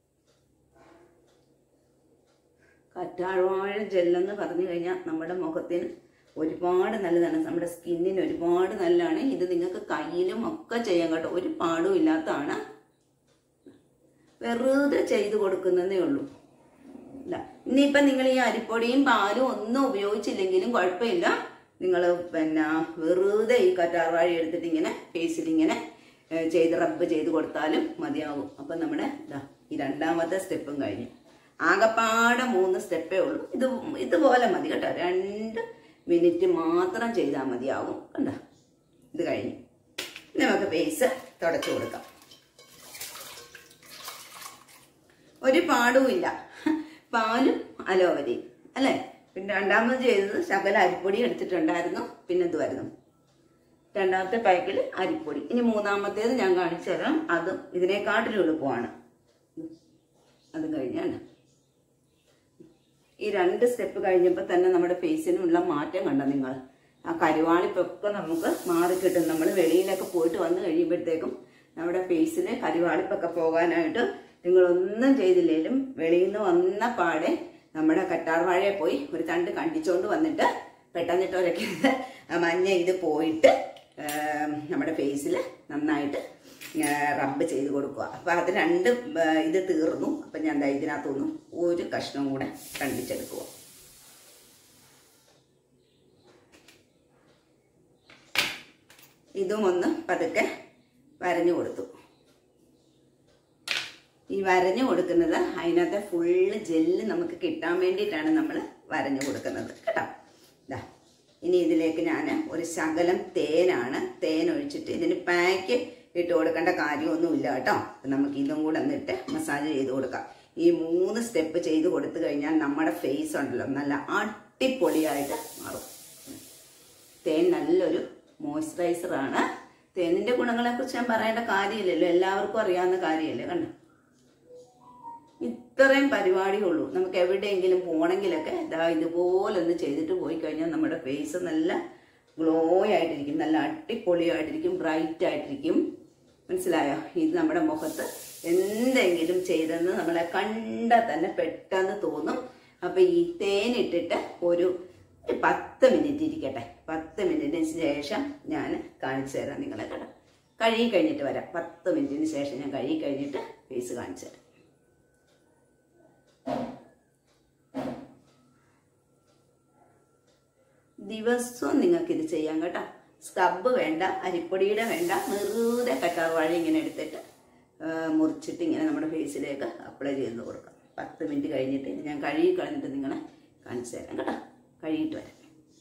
കറ്റാർവാഴ ജെല്ലെന്ന് പറഞ്ഞു കഴിഞ്ഞാൽ നമ്മുടെ മുഖത്തിന് ഒരുപാട് നല്ലതാണ് നമ്മുടെ സ്കിന്നിന് ഒരുപാട് നല്ലതാണ് ഇത് നിങ്ങൾക്ക് കയ്യിലും ഒക്കെ ചെയ്യാൻ കേട്ടോ ഒരു പാടും ഇല്ലാത്തതാണ് വെറുതെ ചെയ്തു കൊടുക്കുന്നതേ ഉള്ളൂ ഇല്ല ഇനിയിപ്പം നിങ്ങൾ ഈ അരിപ്പൊടിയും പാലും ഒന്നും ഉപയോഗിച്ചില്ലെങ്കിലും കുഴപ്പമില്ല നിങ്ങൾ പിന്നെ വെറുതെ ഈ കറ്റാർവാഴ എടുത്തിട്ട് ഇങ്ങനെ ഫേസിൽ ഇങ്ങനെ ഏഹ്, ചെയ്ത് റബ്ബ് ചെയ്ത് കൊടുത്താലും മതിയാവും അപ്പം നമ്മുടെ ഇതാ ഈ രണ്ടാമത്തെ സ്റ്റെപ്പും കഴിഞ്ഞു ആകപ്പാടെ മൂന്ന് സ്റ്റെപ്പേ ഉള്ളൂ ഇത് ഇതുപോലെ മതി കേട്ടോ രണ്ട് മിനിറ്റ് മാത്രം ചെയ്താൽ മതിയാവും കണ്ടോ ഇത് കഴിഞ്ഞു ഇനി നമുക്ക് ഫേസ് തുടച്ചു കൊടുക്കാം ഒരു പാടുമില്ല പാലും അലോവരയും അല്ലേ പിന്നെ രണ്ടാമത് ചെയ്തത് ശകല അരിപ്പൊടി എടുത്തിട്ടുണ്ടായിരുന്നു പിന്നെ ഇതുമായിരുന്നു രണ്ടാമത്തെ പാക്കിൽ അരിപ്പൊടി ഇനി മൂന്നാമത്തേത് ഞാൻ കാണിച്ചു തരാം അതും ഇതിനെക്കാട്ടിലും എളുപ്പമാണ് അതും കഴിഞ്ഞാണ് ഈ രണ്ട് സ്റ്റെപ്പ് കഴിഞ്ഞപ്പോൾ തന്നെ നമ്മുടെ ഫേസിനുള്ള മാറ്റം കണ്ടോ നിങ്ങൾ ആ കരുവാളിപ്പൊക്കെ നമുക്ക് മാറിക്കിട്ടും നമ്മൾ വെളിയിലൊക്കെ പോയിട്ട് വന്നു കഴിയുമ്പോഴത്തേക്കും നമ്മുടെ ഫേസിൽ കരുവാളിപ്പൊക്കെ പോകാനായിട്ട് നിങ്ങളൊന്നും ചെയ്തില്ലേലും വെളിയിൽ നിന്ന് വന്ന പാടെ നമ്മുടെ കറ്റാർവാഴയെ പോയി ഒരു തണ്ട് കണ്ടിച്ചോണ്ട് വന്നിട്ട് പെട്ടെന്നിട്ടവരൊക്കെ മഞ്ഞ ഇത് പോയിട്ട് ആ, നമ്മുടെ ഫേസിൽ നന്നായിട്ട് റബ്ബ് ചെയ്ത് കൊടുക്കുക അപ്പം അത് രണ്ട് ആ, ഇത് തീർന്നു അപ്പം ഞാൻ ദാ ഇതിനകത്തുനിന്ന് ഒരു കഷ്ണം കൂടെ കണ്ടിച്ചെടുക്കുക ഇതും ഒന്ന് പതുക്കെ വരഞ്ഞു കൊടുത്തു ഈ വരഞ്ഞു കൊടുക്കുന്നത് അതിനകത്തെ ഫുള്ള് ജെല്ല് നമുക്ക് കിട്ടാൻ വേണ്ടിയിട്ടാണ് നമ്മൾ വരഞ്ഞു കൊടുക്കുന്നത് കേട്ടോ ഇതാ ഇനി ഇതിലേക്ക് ഞാൻ ഒരു ശകലം തേനാണ് തേൻ ഒഴിച്ചിട്ട് ഇതിന് പാക്ക് ഇട്ട് കൊടുക്കേണ്ട കാര്യമൊന്നുമില്ല കേട്ടോ അപ്പം നമുക്ക് ഇതും കൂടെ എന്നിട്ട് മസാജ് ചെയ്ത് കൊടുക്കാം ഈ മൂന്ന് സ്റ്റെപ്പ് ചെയ്ത് കൊടുത്തു കഴിഞ്ഞാൽ നമ്മുടെ ഫേസ് ഉണ്ടല്ലോ നല്ല അടിപൊളിയായിട്ട് മാറും തേൻ നല്ലൊരു മോയ്സ്ചറൈസറാണ് തേനിന്റെ ഗുണങ്ങളെ കുറിച്ച് ഞാൻ പറയേണ്ട കാര്യമില്ലല്ലോ എല്ലാവർക്കും അറിയാവുന്ന കാര്യമല്ലേ കണ്ടോ ഇത്രയും പരിപാടിയുള്ളൂ നമുക്ക് എവിടെയെങ്കിലും പോകണമെങ്കിലൊക്കെ ഇതാ ഇതുപോലെ ഒന്ന് ചെയ്തിട്ട് പോയി കഴിഞ്ഞാൽ നമ്മുടെ ഫേസ് നല്ല ഗ്ലോ ആയിട്ടിരിക്കും നല്ല അടിപൊളിയായിട്ടിരിക്കും ബ്രൈറ്റ് ആയിട്ടിരിക്കും മനസ്സിലായോ ഇത് നമ്മുടെ മുഖത്ത് എന്തെങ്കിലും ചെയ്തെന്ന് നമ്മളെ കണ്ടാൽ തന്നെ പെട്ടെന്ന് തോന്നും അപ്പൊ ഈ തേനിട്ടിട്ട് ഒരു ഒരു പത്ത് മിനിറ്റ് ഇരിക്കട്ടെ പത്ത് മിനിറ്റിന് ശേഷം ഞാൻ കാണിച്ചു തരാം നിങ്ങളെ കേട്ടോ കഴുകി കഴിഞ്ഞിട്ട് വരാം പത്ത് മിനിറ്റിന് ശേഷം ഞാൻ കഴുകി കഴിഞ്ഞിട്ട് ഫേസ് കാണിച്ചു തരാം ദിവസവും നിങ്ങൾക്ക് ഇത് ചെയ്യാം കേട്ടോ സ്ക്രബ് വേണ്ട അരിപ്പൊടിയുടെ വേണ്ട വെറുതെ കറ്റാർവാഴ ഇങ്ങനെ എടുത്തിട്ട് ആ, മുറിച്ചിട്ട് ഇങ്ങനെ നമ്മുടെ ഫേസിലേക്ക് അപ്ലൈ ചെയ്ത് കൊടുക്കാം പത്ത് മിനിറ്റ് കഴിഞ്ഞിട്ട് ഇത് ഞാൻ കഴുകി കളഞ്ഞിട്ട് നിങ്ങളെ കാണിച്ചു തരാം കേട്ടോ കഴുകിയിട്ട് വരാം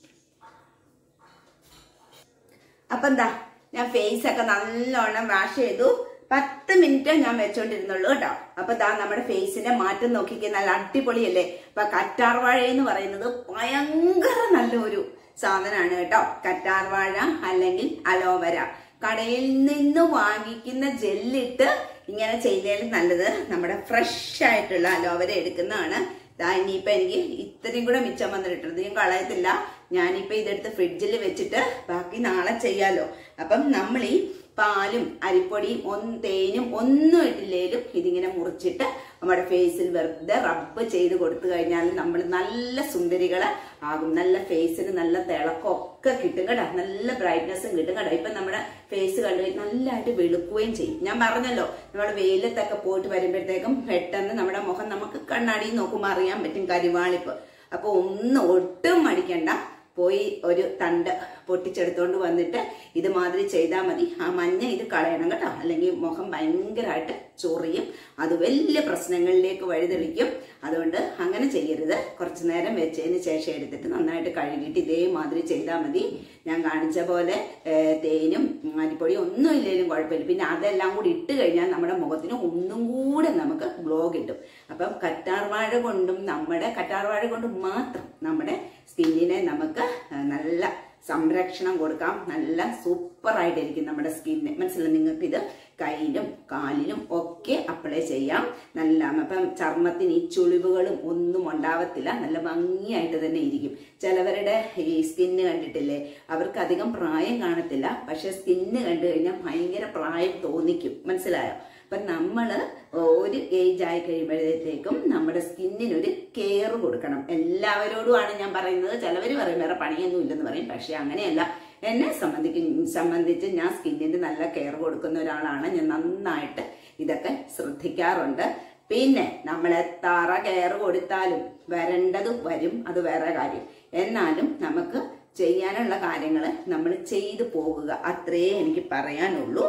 അപ്പൊ എന്താ ഞാൻ ഫേസ് ഒക്കെ നല്ലോണം വാഷ് ചെയ്തു പത്ത് മിനിറ്റ് ഞാൻ വെച്ചോണ്ടിരുന്നുള്ളൂ കേട്ടോ അപ്പൊ ദാ നമ്മുടെ ഫേസിന്റെ മാറ്റം നോക്കിക്കേ നല്ല അടിപൊളിയല്ലേ അപ്പൊ കറ്റാർവാഴ എന്ന് പറയുന്നത് ഭയങ്കര നല്ലൊരു സാധനമാണ് കേട്ടോ കറ്റാർവാഴ അല്ലെങ്കിൽ അലോവര കടയിൽ നിന്ന് വാങ്ങിക്കുന്ന ജെല്ലിട്ട് ഇങ്ങനെ ചെയ്തതിൽ നല്ലത് നമ്മുടെ ഫ്രഷ് ആയിട്ടുള്ള അലോവര എടുക്കുന്നതാണ് ദാ ഇനിയിപ്പൊ എനിക്ക് ഇത്രയും കൂടെ മിച്ചം വന്നിട്ടുണ്ട് ഞാൻ കളയത്തില്ല ഞാനിപ്പോ ഇതെടുത്ത് ഫ്രിഡ്ജിൽ വെച്ചിട്ട് ബാക്കി നാളെ ചെയ്യാലോ അപ്പം നമ്മൾ ഈ പാലും അരിപ്പൊടിയും ഒന്ന് തേനും ഒന്നും ഇട്ടില്ലേലും ഇതിങ്ങനെ മുറിച്ചിട്ട് നമ്മുടെ ഫേസിൽ വെറുതെ റബ്ബ് ചെയ്ത് കൊടുത്തു കഴിഞ്ഞാൽ നമ്മൾ നല്ല സുന്ദരികള് ആകും നല്ല ഫേസിന് നല്ല തിളക്കമൊക്കെ കിട്ടും കേട്ടോ നല്ല ബ്രൈറ്റ്നസ്സും കിട്ടും കേട്ടോ ഇപ്പൊ നമ്മുടെ ഫേസ് കണ്ടു കഴിഞ്ഞാൽ നല്ലതായിട്ട് വെളുക്കുകയും ചെയ്യും ഞാൻ പറഞ്ഞല്ലോ നമ്മൾ വെയിലത്തൊക്കെ പോയിട്ട് വരുമ്പോഴത്തേക്കും പെട്ടെന്ന് നമ്മുടെ മുഖം നമുക്ക് കണ്ണാടി നോക്കുമ്പോൾ അറിയാൻ പറ്റും കരിവാളിപ്പ് അപ്പൊ ഒന്നും ഒട്ടും മടിക്കണ്ട പോയി ഒരു തണ്ട് പൊട്ടിച്ചെടുത്തോണ്ട് വന്നിട്ട് ഇതുമാതിരി ചെയ്താൽ മതി ആ മഞ്ഞ ഇത് കളയണം കേട്ടോ അല്ലെങ്കിൽ മുഖം ഭയങ്കരമായിട്ട് ചൊറിയും അത് വലിയ പ്രശ്നങ്ങളിലേക്ക് വഴിതെളിക്കും അതുകൊണ്ട് അങ്ങനെ ചെയ്യരുത് കുറച്ചു നേരം വെച്ചതിന് ശേഷം എടുത്തിട്ട് നന്നായിട്ട് കഴുകിയിട്ട് ഇതേമാതിരി ചെയ്താൽ മതി ഞാൻ കാണിച്ച പോലെ ഏ, തേനും അരിപ്പൊടിയും ഒന്നും ഇല്ലെങ്കിലും കുഴപ്പമില്ല പിന്നെ അതെല്ലാം കൂടി ഇട്ട് കഴിഞ്ഞാൽ നമ്മുടെ മുഖത്തിന് ഒന്നും കൂടെ നമുക്ക് ഗ്ലോ കിട്ടും അപ്പം കറ്റാർവാഴ കൊണ്ടും നമ്മുടെ കറ്റാർവാഴ കൊണ്ടും മാത്രം നമ്മുടെ സ്കിന്നിനെ നമുക്ക് ആ, നല്ല സംരക്ഷണം കൊടുക്കാം നല്ല സൂപ്പർ ആയിട്ടിരിക്കും നമ്മുടെ സ്കിന്നിന് മനസ്സിലായി നിങ്ങൾക്ക് ഇത് കയ്യിലും കാലിലും ഒക്കെ അപ്ലൈ ചെയ്യാം നല്ല അപ്പം ചർമ്മത്തിന് ഈ ചുളിവുകളും ഒന്നും ഉണ്ടാവത്തില്ല നല്ല ഭംഗിയായിട്ട് തന്നെ ഇരിക്കും ചിലവരുടെ ഈ സ്കിന്ന് കണ്ടിട്ടില്ലേ അവർക്ക് അധികം പ്രായം കാണത്തില്ല പക്ഷെ സ്കിന്ന് കണ്ടു കഴിഞ്ഞാൽ ഭയങ്കര പ്രായം തോന്നിക്കും മനസ്സിലായോ അപ്പൊ നമ്മള് ഒരു ഏജ് ആയി കഴിയുമ്പോഴത്തേക്കും നമ്മുടെ സ്കിന്നിനൊരു കെയർ കൊടുക്കണം എല്ലാവരോടുമാണ് ഞാൻ പറയുന്നത് ചിലവർ പറയും വേറെ പണിയൊന്നും ഇല്ലെന്ന് പറയും പക്ഷെ അങ്ങനെയല്ല എന്നെ സംബന്ധിക്കും സംബന്ധിച്ച് ഞാൻ സ്കിന്നിന് നല്ല കെയർ കൊടുക്കുന്ന ഒരാളാണ് ഞാൻ നന്നായിട്ട് ഇതൊക്കെ ശ്രദ്ധിക്കാറുണ്ട് പിന്നെ നമ്മൾ എത്ര കെയർ കൊടുത്താലും വരേണ്ടത് വരും അത് വേറെ കാര്യം എന്നാലും നമുക്ക് ചെയ്യാനുള്ള കാര്യങ്ങൾ നമ്മൾ ചെയ്തു പോകുക അത്രേ എനിക്ക് പറയാനുള്ളൂ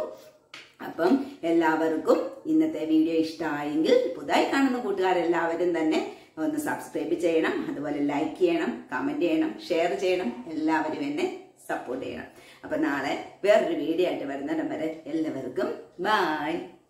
അപ്പം എല്ലാവർക്കും ഇന്നത്തെ വീഡിയോ ഇഷ്ടമായെങ്കിൽ പുതുതായി കാണുന്ന കൂട്ടുകാരെല്ലാവരും തന്നെ ഒന്ന് സബ്സ്ക്രൈബ് ചെയ്യണം അതുപോലെ ലൈക്ക് ചെയ്യണം കമന്റ് ചെയ്യണം ഷെയർ ചെയ്യണം എല്ലാവരും എന്നെ സപ്പോർട്ട് ചെയ്യണം അപ്പൊ നാളെ വേറൊരു വീഡിയോ ആയിട്ട് വരുന്നിടം വരെ എല്ലാവർക്കും ബായ്